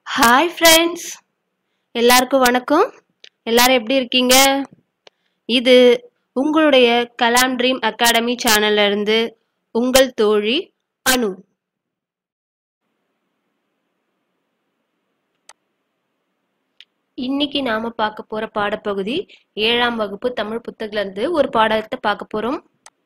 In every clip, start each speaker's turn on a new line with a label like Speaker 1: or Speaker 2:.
Speaker 1: Hi friends எல்லாருக்கும் வணக்கம் எல்லாரும் எப்படி இருக்கீங்க இது உங்களுடைய கலாம் ட்ரீம் அகாடமி சேனல்ல இருந்து உங்கள் தோழி அனு இன்னைக்கு நாம பார்க்க போற பாடப்பகுதி ஏழாம் வகுப்பு தமிழ் புத்தகத்துல இருந்து ஒரு பாடத்தை பார்க்க போறோம்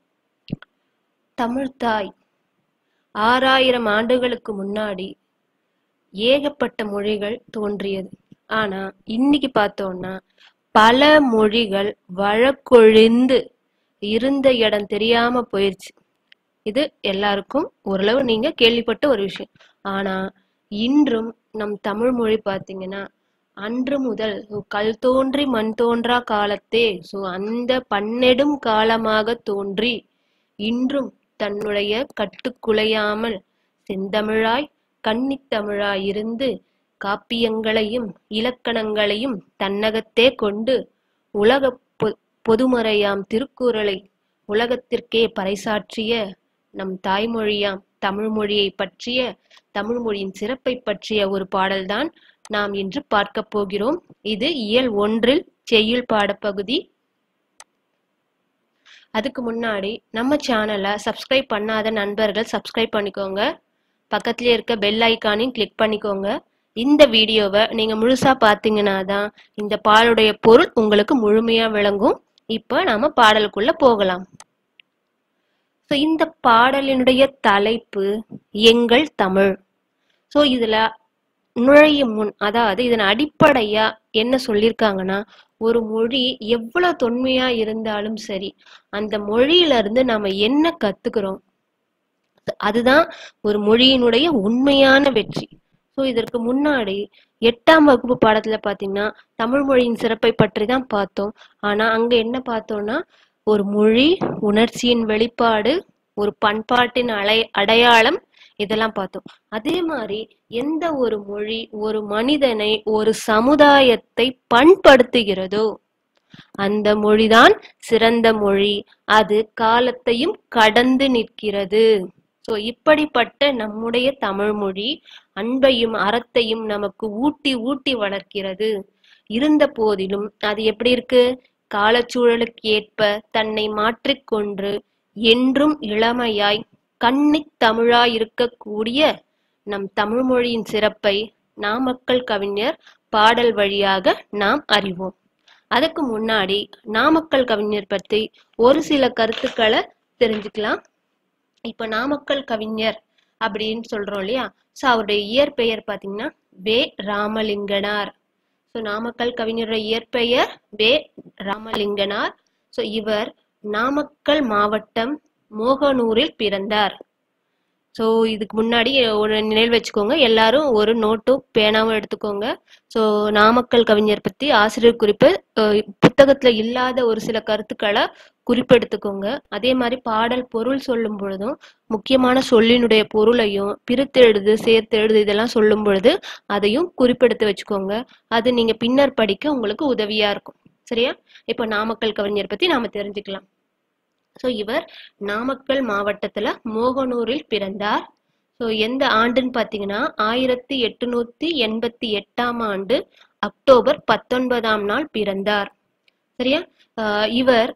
Speaker 1: தமிழ் தாய் ஆறாயிரம் ஆண்டுகளுக்கு முன்னாடி ஏகப்பட்ட மொழிகள் தோன்றியது ஆனா இன்னைக்கு பார்த்தோம்னா பல மொழிகள் வழக்கொழிந்து இருந்த இடம் தெரியாம போயிருச்சு இது எல்லாருக்கும் ஓரளவு நீங்க கேள்விப்பட்ட ஒரு விஷயம் ஆனா இன்றும் நம் தமிழ் மொழி பாத்தீங்கன்னா அன்று முதல் கல் தோன்றி மண் தோன்றா காலத்தே சோ அந்த பன்னெடும் காலமாக தோன்றி இன்றும் தன்னுடைய கட்டுக்குலையாமல் செந்தமிழாய் கன்னித்தமிழாய் இருந்து காப்பியங்களையும் இலக்கணங்களையும் தன்னகத்தே கொண்டு உலக பொ- பொதுமறையாம் திருக்குறளை உலகத்திற்கே பறைசாற்றிய நம் தாய்மொழியாம் தமிழ் மொழியை பற்றிய தமிழ் மொழியின் சிறப்பை பற்றிய ஒரு பாடல்தான் நாம் இன்று பார்க்க போகிறோம் இது இயல் ஒன்றில் செய்யுள் பாடப்பகுதி அதுக்கு முன்னாடி நம்ம சேனலை சப்ஸ்கிரைப் பண்ணாத நண்பர்கள் சப்ஸ்கிரைப் பண்ணிக்கோங்க பக்கத்துலயே இருக்க பெல் ஐக்கானையும் கிளிக் பண்ணிக்கோங்க இந்த வீடியோவை நீங்க முழுசா பார்த்தீங்கன்னா தான் இந்த பாலுடைய பொருள் உங்களுக்கு முழுமையா விளங்கும் இப்போ நாம பாடலுக்குள்ள போகலாம் ஸோ இந்த பாடலினுடைய தலைப்பு எங்கள் தமிழ் ஸோ இதுல நுழையும் முன் அதாவது இதன் அடிப்படையா என்ன சொல்லியிருக்காங்கன்னா ஒரு மொழி எவ்வளவு தொன்மையா இருந்தாலும் சரி அந்த மொழியில இருந்து நாம என்ன கத்துக்கிறோம் அதுதான் ஒரு மொழியினுடைய உண்மையான வெற்றி ஸோ இதற்கு முன்னாடி எட்டாம் வகுப்பு பாடத்துல பாத்தீங்கன்னா தமிழ் மொழியின் சிறப்பை பற்றி தான் பார்த்தோம் ஆனா அங்க என்ன பார்த்தோம்னா ஒரு மொழி உணர்ச்சியின் வெளிப்பாடு ஒரு பண்பாட்டின் அலை அடையாளம் இதெல்லாம் பார்த்தோம் அதே மாதிரி எந்த ஒரு மொழி ஒரு மனிதனை ஒரு சமுதாயத்தை பண்படுத்துகிறதோ அந்த மொழிதான் சிறந்த மொழி அது காலத்தையும் கடந்து நிற்கிறது சோ இப்படிப்பட்ட நம்முடைய தமிழ் மொழி அன்பையும் அறத்தையும் நமக்கு ஊட்டி ஊட்டி வளர்க்கிறது இருந்த போதிலும் அது எப்படி இருக்கு காலச்சூழலுக்கு ஏற்ப தன்னை மாற்றிக்கொண்டு என்றும் இளமையாய் கன்னித் தமிழாய் இருக்கக்கூடிய நம் தமிழ் மொழியின் சிறப்பை நாமக்கல் கவிஞர் பாடல் வழியாக நாம் அறிவோம் அதுக்கு முன்னாடி நாமக்கல் கவிஞர் பற்றி ஒரு சில கருத்துக்களை தெரிஞ்சுக்கலாம் இப்ப நாமக்கல் கவிஞர் அப்படின்னு சொல்றோம் இல்லையா சோ அவருடைய இயற்பெயர் பாத்தீங்கன்னா வே ராமலிங்கனார் சோ நாமக்கல் கவிஞருடைய இயற்பெயர் வே ராமலிங்கனார் சோ இவர் நாமக்கல் மாவட்டம் மோகனூரில் பிறந்தார் ஸோ இதுக்கு முன்னாடி ஒரு நினைவு வச்சுக்கோங்க எல்லாரும் ஒரு நோட்டும் பேனாவும் எடுத்துக்கோங்க ஸோ நாமக்கல் கவிஞர் பத்தி ஆசிரியர் குறிப்பு அஹ், புத்தகத்துல இல்லாத ஒரு சில கருத்துக்களை குறிப்பெடுத்துக்கோங்க அதே மாதிரி பாடல் பொருள் சொல்லும் பொழுதும் முக்கியமான சொல்லினுடைய பொருளையும் பிரித்தெழுது சேர்த்தெழுது இதெல்லாம் சொல்லும் பொழுது அதையும் குறிப்பெடுத்து வச்சுக்கோங்க அது நீங்க பின்னர் படிக்க உங்களுக்கு உதவியா இருக்கும் சரியா இப்போ நாமக்கல் கவிஞர் பத்தி நாம தெரிஞ்சுக்கலாம் ஸோ இவர் நாமக்கல் மாவட்டத்துல மோகனூரில் பிறந்தார் ஸோ எந்த ஆண்டுன்னு பார்த்தீங்கன்னா ஆயிரத்தி எட்டுநூத்தி எண்பத்தி எட்டாம் ஆண்டு அக்டோபர் பத்தொன்பதாம் நாள் பிறந்தார் சரியா ஆஹ் இவர்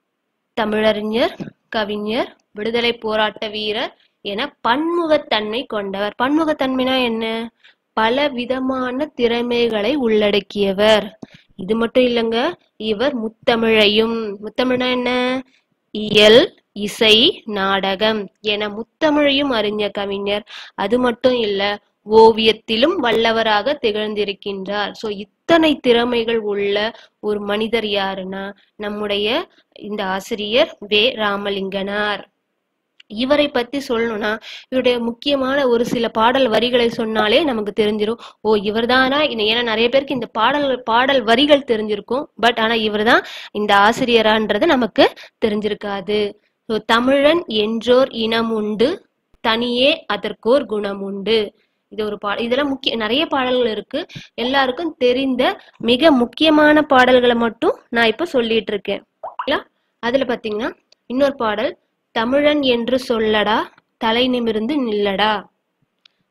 Speaker 1: தமிழறிஞர் கவிஞர் விடுதலை போராட்ட வீரர் என பன்முகத்தன்மை கொண்டவர் பன்முகத்தன்மைனா என்ன பல விதமான திறமைகளை உள்ளடக்கியவர் இது மட்டும் இல்லைங்க இவர் முத்தமிழையும் முத்தமிழ்னா என்ன இயல் இசை நாடகம் என முத்தமிழையும் அறிஞ கவிஞர் அது மட்டும் இல்ல ஓவியத்திலும் வல்லவராக திகழ்ந்திருக்கின்றார் சோ இத்தனை திறமைகள் உள்ள ஒரு மனிதர் யாருன்னா நம்முடைய இந்த ஆசிரியர் வே ராமலிங்கனார் இவரை பத்தி சொல்லணும்னா இவருடைய முக்கியமான ஒரு சில பாடல் வரிகளை சொன்னாலே நமக்கு தெரிஞ்சிரும் ஓ இவர்தானா இன்ன- ஏன்னா நிறைய பேருக்கு இந்த பாடல் பாடல் வரிகள் தெரிஞ்சிருக்கும் பட் ஆனா இவர்தான் இந்த ஆசிரியரான்றது நமக்கு தெரிஞ்சிருக்காது So, தமிழன் என்றோர் இனம் உண்டு தனியே அதற்கோர் குணம் உண்டு இது ஒரு பா இதெல்லாம் முக்கிய நிறைய பாடல்கள் இருக்கு எல்லாருக்கும் தெரிந்த மிக முக்கியமான பாடல்களை மட்டும் நான் இப்ப சொல்லிட்டு இருக்கேன் சரிங்களா? அதுல பாத்தீங்கன்னா இன்னொரு பாடல் தமிழன் என்று சொல்லடா தலை நிமிர்ந்து நில்லடா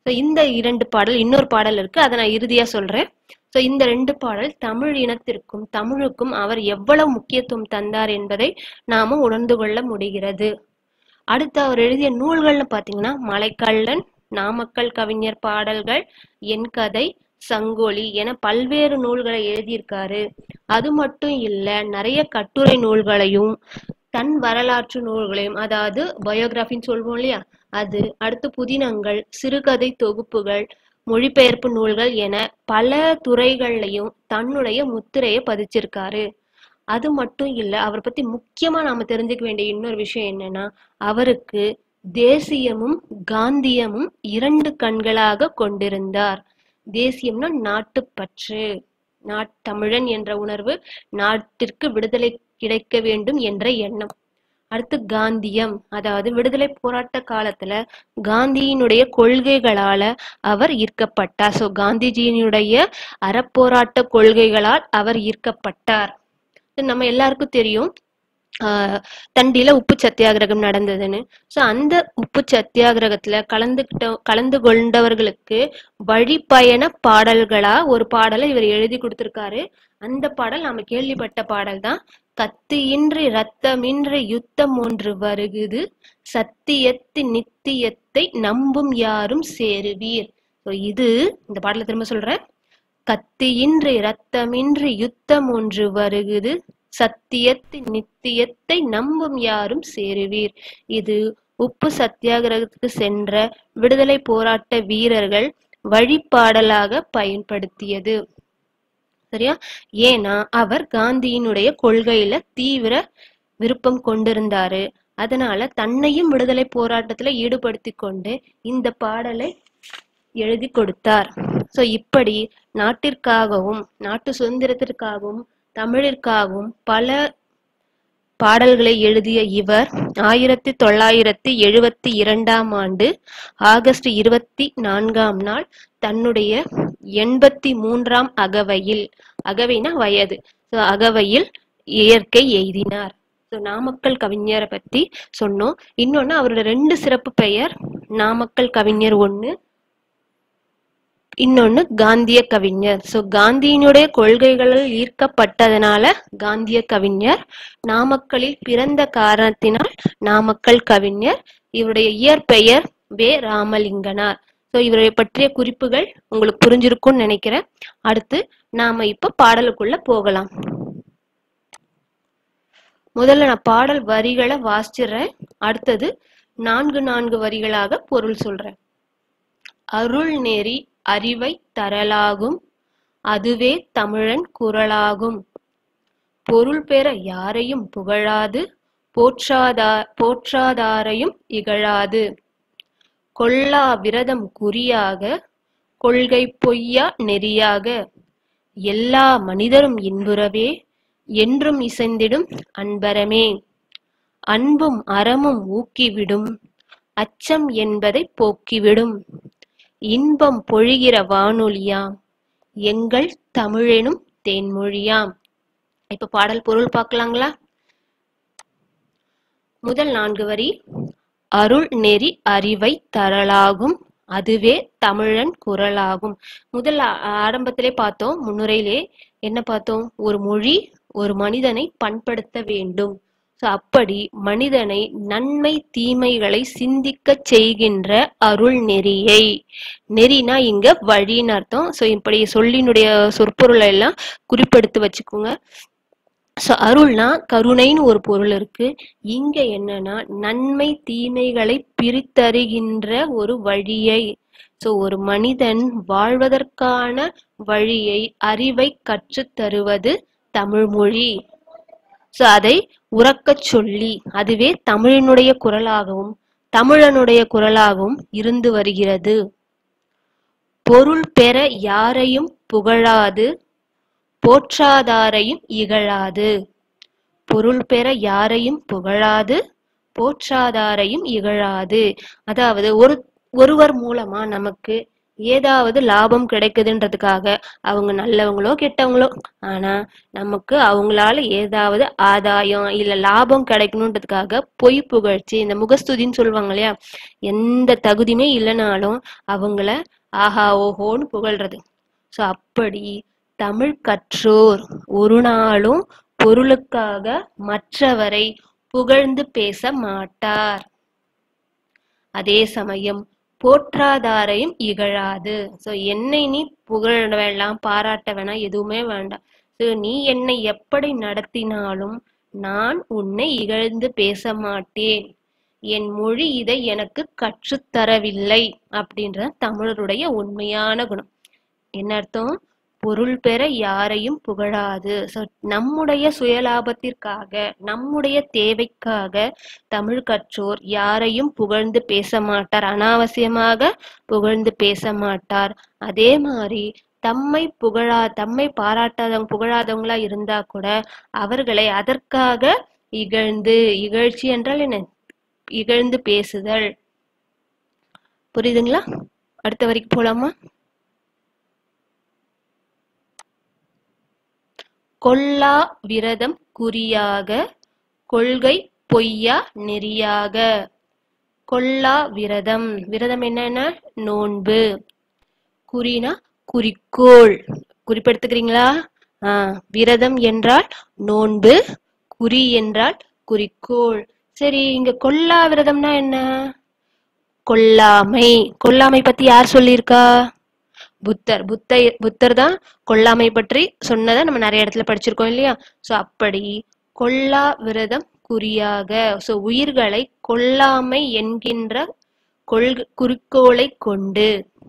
Speaker 1: ஸோ இந்த இரண்டு பாடல் இன்னொரு பாடல் இருக்கு அதை நான் இறுதியா சொல்றேன் ஸோ இந்த ரெண்டு பாடல் தமிழ் இனத்திற்கும் தமிழுக்கும் அவர் எவ்வளவு முக்கியத்துவம் தந்தார் என்பதை நாம உணர்ந்து கொள்ள முடிகிறது அடுத்து அவர் எழுதிய நூல்கள்னு பாத்தீங்கன்னா மலைக்கள்ளன் நாமக்கல் கவிஞர் பாடல்கள் என் கதை சங்கொலி என பல்வேறு நூல்களை எழுதியிருக்காரு அது மட்டும் இல்ல நிறைய கட்டுரை நூல்களையும் தன் வரலாற்று நூல்களையும் அதாவது பயோகிராஃபின்னு சொல்வோம் இல்லையா அது அடுத்து புதினங்கள் சிறுகதை தொகுப்புகள் மொழிபெயர்ப்பு நூல்கள் என பல துறைகள்லையும் தன்னுடைய முத்திரையை பதிச்சிருக்காரு அது மட்டும் இல்ல அவரை பத்தி முக்கியமா நாம தெரிஞ்சுக்க வேண்டிய இன்னொரு விஷயம் என்னன்னா அவருக்கு தேசியமும் காந்தியமும் இரண்டு கண்களாக கொண்டிருந்தார் தேசியம்னா நாட்டுப்பற்று நாட்டமிழன் என்ற உணர்வு நாட்டிற்கு விடுதலை கிடைக்க வேண்டும் என்ற எண்ணம் அடுத்து காந்தியம் அதாவது விடுதலை போராட்ட காலத்துல காந்தியினுடைய கொள்கைகளால அவர் ஈர்க்கப்பட்டார் சோ காந்திஜியினுடைய அறப்போராட்ட கொள்கைகளால் அவர் ஈர்க்கப்பட்டார் இது நம்ம எல்லாருக்கும் தெரியும் ஆஹ் தண்டியில உப்பு சத்தியாகிரகம் நடந்ததுன்னு சோ அந்த உப்பு சத்தியாகிரகத்துல கலந்துகிட்ட கலந்து கொண்டவர்களுக்கு வழிப்பயண பாடல்களா ஒரு பாடலை இவர் எழுதி கொடுத்திருக்காரு அந்த பாடல் நாம கேள்விப்பட்ட பாடல் தான் கத்தியின்றி ரத்தமின்றி யுத்தம் ஒன்று வருகுது சத்தியத்து நித்தியத்தை நம்பும் யாரும் சேருவீர் So இது இந்த பாடலை திரும்ப சொல்றேன் கத்தியின்றி ரத்தமின்றி யுத்தம் ஒன்று வருகுது சத்தியத்து நித்தியத்தை நம்பும் யாரும் சேருவீர் இது உப்பு சத்தியாகிரகத்துக்கு சென்ற விடுதலை போராட்ட வீரர்கள் வழிபாடலாக பயன்படுத்தியது சரியா ஏன்னா அவர் காந்தியினுடைய கொள்கையில தீவிர விருப்பம் கொண்டிருந்தாரு அதனால தன்னையும் விடுதலை போராட்டத்துல ஈடுபடுத்தி கொண்டு இந்த பாடலை எழுதி கொடுத்தார் சோ இப்படி நாட்டிற்காகவும் நாட்டு சுதந்திரத்திற்காகவும் தமிழிற்காகவும் பல பாடல்களை எழுதிய இவர் ஆயிரத்தி தொள்ளாயிரத்தி எழுவத்தி இரண்டாம் ஆண்டு ஆகஸ்ட் இருபத்தி நான்காம் நாள் தன்னுடைய எண்பத்தி மூன்றாம் அகவையில் அகவைனா வயது So, அகவையில் இயற்கை எய்தினார் So, நாமக்கல் கவிஞரை பத்தி சொன்னோம் இன்னொன்னு அவரோட ரெண்டு சிறப்பு பெயர் நாமக்கல் கவிஞர் ஒண்ணு இன்னொன்னு காந்திய கவிஞர் சோ காந்தியினுடைய கொள்கைகளில் ஈர்க்கப்பட்டதனால காந்திய கவிஞர் நாமக்கலில் பிறந்த காரணத்தினால் நாமக்கல் கவிஞர் இவருடைய இயற்பெயர் வே ராமலிங்கனார் சோ இவரை பற்றிய குறிப்புகள் உங்களுக்கு புரிஞ்சிருக்கும்னு நினைக்கிறேன் அடுத்து நாம இப்ப பாடலுக்குள்ள போகலாம் முதல்ல நான் பாடல் வரிகளை வாசிச்சிடுறேன் அடுத்தது நான்கு நான்கு வரிகளாக பொருள் சொல்றேன் அருள் நெறி அறிவை தரலாகும் அதுவே தமிழன் குரலாகும் பொருள் பெற யாரையும் புகழாது போற்றாதா போற்றாதாரையும் இகழாது கொல்லா விரதம் குறியாக கொள்கை பொய்யா நெறியாக எல்லா மனிதரும் இன்புறவே என்றும் இசைந்திடும் அன்பரமே அன்பும் அறமும் ஊக்கிவிடும் அச்சம் என்பதை போக்கிவிடும் இன்பம் பொழிகிற வானொலியாம் எங்கள் தமிழெனும் தேன்மொழியாம் இப்ப பாடல் பொருள் பார்க்கலாங்களா முதல் நான்கு வரி அருள் நெறி அறிவை தரலாகும் அதுவே தமிழன் குரலாகும் முதல் ஆ- ஆரம்பத்திலே பார்த்தோம் முன்னுரையிலே என்ன பார்த்தோம் ஒரு மொழி ஒரு மனிதனை பண்படுத்த வேண்டும் So, அப்படி மனிதனை நன்மை தீமைகளை சிந்திக்கச் செய்கின்ற அருள் நெறியை நெறினா இங்க வழின்னு அர்த்தம் சோ இப்படி சொல்லினுடைய சொற்பொருளை எல்லாம் குறிப்பெடுத்து வச்சுக்கோங்க சோ அருள்னா கருணைன்னு ஒரு பொருள் இருக்கு இங்க என்னன்னா நன்மை தீமைகளை பிரித்தறிகின்ற ஒரு வழியை சோ ஒரு மனிதன் வாழ்வதற்கான வழியை அறிவை கற்றுத் தருவது தமிழ்மொழி சோ அதை உறக்கச் சொல்லி அதுவே தமிழினுடைய குரலாகவும் தமிழனுடைய குரலாகவும் இருந்து வருகிறது பொருள் பெற யாரையும் புகழாது போற்றாதாரையும் இகழாது பொருள் பெற யாரையும் புகழாது போற்றாதாரையும் இகழாது அதாவது ஒரு ஒருவர் மூலமா நமக்கு ஏதாவது லாபம் கிடைக்குதுன்றதுக்காக அவங்க நல்லவங்களோ கெட்டவங்களோ ஆனா நமக்கு அவங்களால ஏதாவது ஆதாயம் இல்ல லாபம் கிடைக்கணுன்றதுக்காக பொய் புகழ்ச்சி இந்த முகஸ்துதின்னு சொல்லுவாங்க இல்லையா எந்த தகுதியுமே இல்லைனாலும் அவங்கள ஆஹா ஓஹோன்னு புகழ்றது சோ அப்படி தமிழ் கற்றோர் ஒரு நாளும் பொருளுக்காக மற்றவரை புகழ்ந்து பேச மாட்டார் அதே சமயம் போற்றாதாரையும் இகழாது சோ என்னை நீ புகழ வேண்டாம் பாராட்ட வேணாம் எதுவுமே வேண்டாம் சோ நீ என்னை எப்படி நடத்தினாலும் நான் உன்னை இகழ்ந்து பேச மாட்டேன் என் மொழி இதை எனக்கு கற்றுத்தரவில்லை அப்படின்ற தமிழருடைய உண்மையான குணம் என்ன அர்த்தம் பொருள் பெற யாரையும் புகழாது So, நம்முடைய சுயலாபத்திற்காக நம்முடைய தேவைக்காக தமிழ் கற்றோர் யாரையும் புகழ்ந்து பேச மாட்டார் அனாவசியமாக புகழ்ந்து பேச மாட்டார் அதே மாதிரி தம்மை புகழா தம்மை பாராட்டாதவங்க புகழாதவங்களா இருந்தா கூட அவர்களை அதற்காக இகழ்ந்து இகழ்ச்சி என்றால் என்ன இகழ்ந்து பேசுதல் புரியுதுங்களா அடுத்த வரைக்கும் போலாமா கொல்லா விரதம் குறியாக கொள்கை பொய்யா நெறியாக கொல்லா விரதம் விரதம் என்னன்னா நோன்பு குறினா குறிக்கோள் குறிப்பெடுத்துக்கிறீங்களா ஆஹ் விரதம் என்றால் நோன்பு குறி என்றால் குறிக்கோள் சரி இங்க கொல்லா விரதம்னா என்ன கொல்லாமை கொல்லாமை பத்தி யார் சொல்லியிருக்கா புத்தர் புத்த புத்தர் தான் கொல்லாமை பற்றி சொன்னதை நம்ம நிறைய இடத்துல படிச்சிருக்கோம் இல்லையா சோ அப்படி கொல்லா விரதம் குறியாக சோ உயிர்களை கொல்லாமை என்கின்ற கொள்கை குறிக்கோளை கொண்டு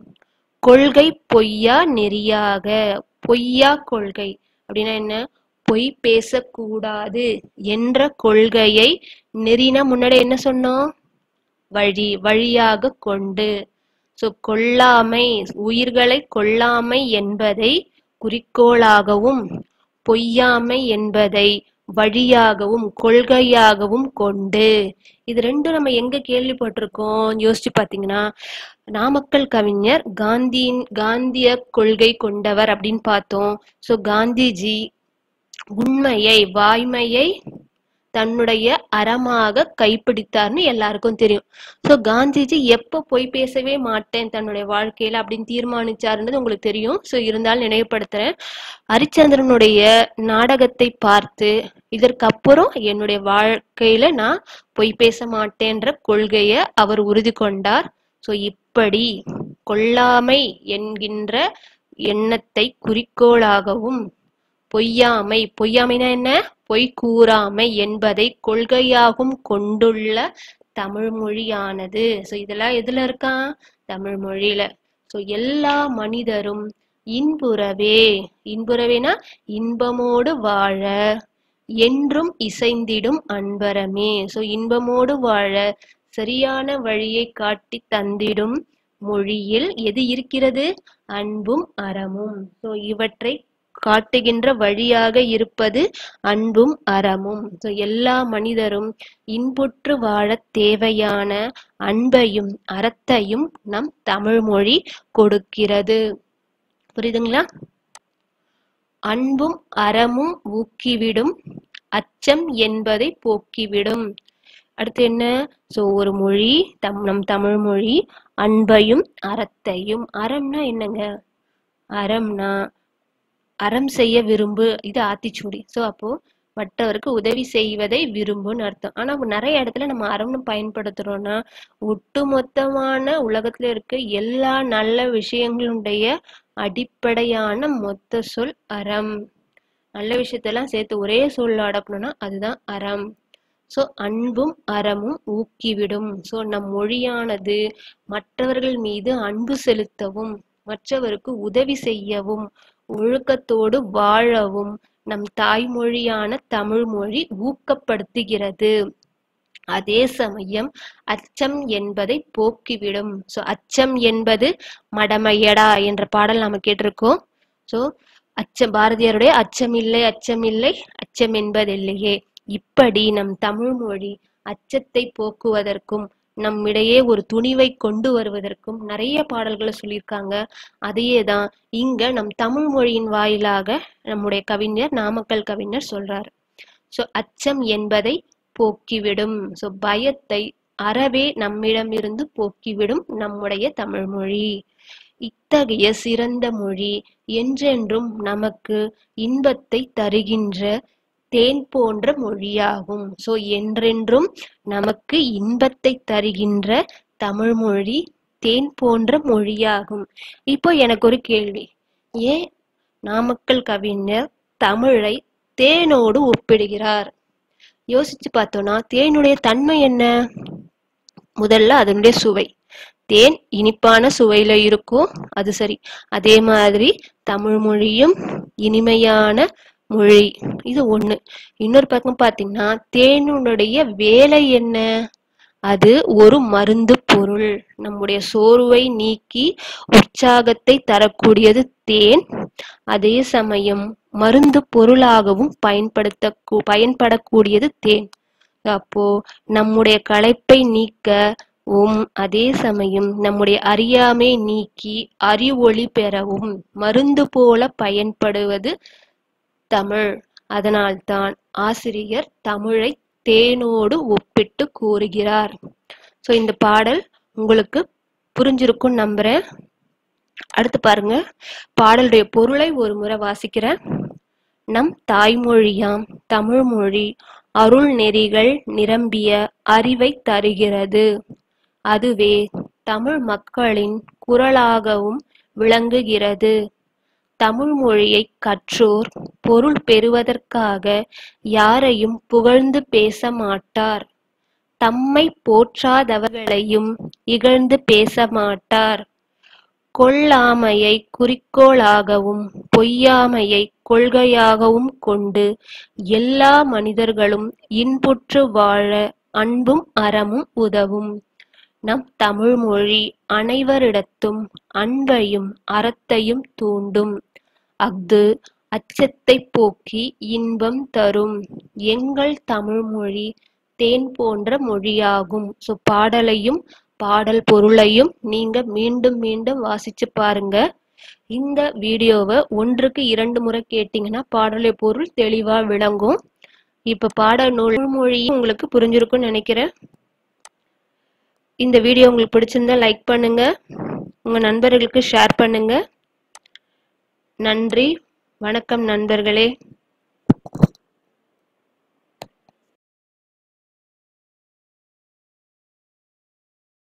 Speaker 1: கொள்கை பொய்யா நெறியாக பொய்யா கொள்கை அப்படின்னா என்ன பொய் பேசக்கூடாது என்ற கொள்கையை நெறினா முன்னாடி என்ன சொன்னோம் வழி வழியாக கொண்டு சோ கொல்லாமை உயிர்களை கொல்லாமை என்பதை குறிக்கோளாகவும் பொய்யாமை என்பதை வழியாகவும் கொள்கையாகவும் கொண்டு இது ரெண்டும் நம்ம எங்க கேள்விப்பட்டிருக்கோம் யோசிச்சு பாத்தீங்கன்னா நாமக்கல் கவிஞர் காந்தியின் காந்திய கொள்கை கொண்டவர் அப்படின்னு பார்த்தோம் சோ காந்திஜி உண்மையை வாய்மையை தன்னுடைய அறமாக கைப்பிடித்தார்னு எல்லாருக்கும் தெரியும் சோ காந்திஜி எப்ப பொய் பேசவே மாட்டேன் தன்னுடைய வாழ்க்கையில அப்படின்னு தீர்மானிச்சாருன்றது உங்களுக்கு தெரியும் சோ இருந்தாலும் நினைவுபடுத்துறேன் ஹரிச்சந்திரனுடைய நாடகத்தை பார்த்து இதற்கப்புறம் என்னுடைய வாழ்க்கையில நான் பொய் பேச மாட்டேன்ற கொள்கைய அவர் உறுதி கொண்டார் சோ இப்படி கொல்லாமை என்கின்ற எண்ணத்தை குறிக்கோளாகவும் பொய்யாமை பொய்யாமைனா என்ன பொய் கூறாமை என்பதை கொள்கையாகவும் கொண்டுள்ள தமிழ் மொழியானது சோ இதெல்லாம் எதுல இருக்கான் தமிழ் மொழியில சோ எல்லா மனிதரும் இன்புறவே இன்புறவேனா இன்பமோடு வாழ என்றும் இசைந்திடும் அன்பரமே சோ இன்பமோடு வாழ சரியான வழியை காட்டி தந்திடும் மொழியில் எது இருக்கிறது அன்பும் அறமும் சோ இவற்றை காட்டுகின்ற வழியாக இருப்பது அன்பும் அறமும் சோ எல்லா மனிதரும் இன்புற்று வாழத் தேவையான அன்பையும் அறத்தையும் நம் தமிழ் மொழி கொடுக்கிறது புரியுதுங்களா அன்பும் அறமும் ஊக்கிவிடும் அச்சம் என்பதை போக்கிவிடும் அடுத்து என்ன சோ ஒரு மொழி தம் நம் தமிழ் மொழி அன்பையும் அறத்தையும் அறம்னா என்னங்க அறம்னா அறம் செய்ய விரும்பு இது ஆத்திச்சூடி சோ அப்போ மற்றவருக்கு உதவி செய்வதை விரும்புன்னு அர்த்தம் ஆனா நிறைய இடத்துல நம்ம அறம்னு பயன்படுத்துறோம்னா ஒட்டுமொத்தமான உலகத்துல இருக்க எல்லா நல்ல விஷயங்களுடைய அடிப்படையான மொத்த சொல் அறம் நல்ல விஷயத்தெல்லாம் சேர்த்து ஒரே சொல்ல அடக்கணும்னா அதுதான் அறம் சோ அன்பும் அறமும் ஊக்கிவிடும் சோ நம் மொழியானது மற்றவர்கள் மீது அன்பு செலுத்தவும் மற்றவருக்கு உதவி செய்யவும் ஒழுக்கத்தோடு வாழவும் நம் தாய்மொழியான தமிழ் மொழி ஊக்கப்படுத்துகிறது அதே சமயம் அச்சம் என்பதை போக்கிவிடும் சோ அச்சம் என்பது மடமையடா என்ற பாடல் நாம கேட்டிருக்கோம் சோ அச்சம் பாரதியாருடைய அச்சம் இல்லை அச்சம் இல்லை அச்சம் என்பதில்லையே இப்படி நம் தமிழ் மொழி அச்சத்தை போக்குவதற்கும் நம்மிடையே ஒரு துணிவை கொண்டு வருவதற்கும் நிறைய பாடல்களை சொல்லியிருக்காங்க அதையே தான் இங்க நம் தமிழ் மொழியின் வாயிலாக நம்முடைய கவிஞர் நாமக்கல் கவிஞர் சொல்றாரு ஸோ அச்சம் என்பதை போக்கிவிடும் ஸோ பயத்தை அறவே நம்மிடமிருந்து போக்கிவிடும் நம்முடைய தமிழ் மொழி இத்தகைய சிறந்த மொழி என்றென்றும் நமக்கு இன்பத்தை தருகின்ற தேன் போன்ற மொழியாகும் ஸோ என்றென்றும் நமக்கு இன்பத்தை தருகின்ற தமிழ் மொழி தேன் போன்ற மொழியாகும் இப்போ எனக்கு ஒரு கேள்வி ஏன் நாமக்கல் கவிஞர் தமிழை தேனோடு ஒப்பிடுகிறார் யோசிச்சு பார்த்தோம்னா தேனுடைய தன்மை என்ன முதல்ல அதனுடைய சுவை தேன் இனிப்பான சுவையில இருக்கும் அது சரி அதே மாதிரி தமிழ் மொழியும் இனிமையான மொழி இது ஒண்ணு இன்னொரு பக்கம் பாத்தீங்கன்னா தேனுடைய வேலை என்ன அது ஒரு மருந்து பொருள் நம்முடைய சோர்வை நீக்கி உற்சாகத்தை தரக்கூடியது தேன் அதே சமயம் மருந்து பொருளாகவும் பயன்படுத்த பயன்படக்கூடியது தேன் அப்போ நம்முடைய களைப்பை நீக்க உம் அதே சமயம் நம்முடைய அறியாமை நீக்கி அறிவொளி பெறவும் மருந்து போல பயன்படுவது தமிழ் அதனால்தான் ஆசிரியர் தமிழை தேனோடு ஒப்பிட்டு கூறுகிறார் ஸோ இந்த பாடல் உங்களுக்கு புரிஞ்சிருக்கும் நம்புறேன் அடுத்து பாருங்க பாடலுடைய பொருளை ஒரு முறை வாசிக்கிறேன் நம் தாய்மொழியாம் தமிழ் மொழி அருள் நெறிகள் நிரம்பிய அறிவை தருகிறது அதுவே தமிழ் மக்களின் குரலாகவும் விளங்குகிறது தமிழ் மொழியை கற்றோர் பொருள் பெறுவதற்காக யாரையும் புகழ்ந்து பேச மாட்டார் தம்மை போற்றாதவர்களையும் இகழ்ந்து பேச மாட்டார் கொல்லாமையை குறிக்கோளாகவும் பொய்யாமையை கொள்கையாகவும் கொண்டு எல்லா மனிதர்களும் இன்புற்று வாழ அன்பும் அறமும் உதவும் நம் தமிழ் மொழி அனைவரிடத்தும் அன்பையும் அறத்தையும் தூண்டும் அஃது அச்சத்தை போக்கி இன்பம் தரும் எங்கள் தமிழ் மொழி தேன் போன்ற மொழியாகும் ஸோ பாடலையும் பாடல் பொருளையும் நீங்க மீண்டும் மீண்டும் வாசிச்சு பாருங்க இந்த வீடியோவை ஒன்றுக்கு இரண்டு முறை கேட்டீங்கன்னா பாடலை பொருள் தெளிவா விளங்கும் இப்ப பாடல் நூல் மொழி உங்களுக்கு புரிஞ்சிருக்கும்னு நினைக்கிறேன் இந்த வீடியோ உங்களுக்கு பிடிச்சிருந்தா லைக் பண்ணுங்க உங்க நண்பர்களுக்கு ஷேர் பண்ணுங்க நன்றி வணக்கம் நண்பர்களே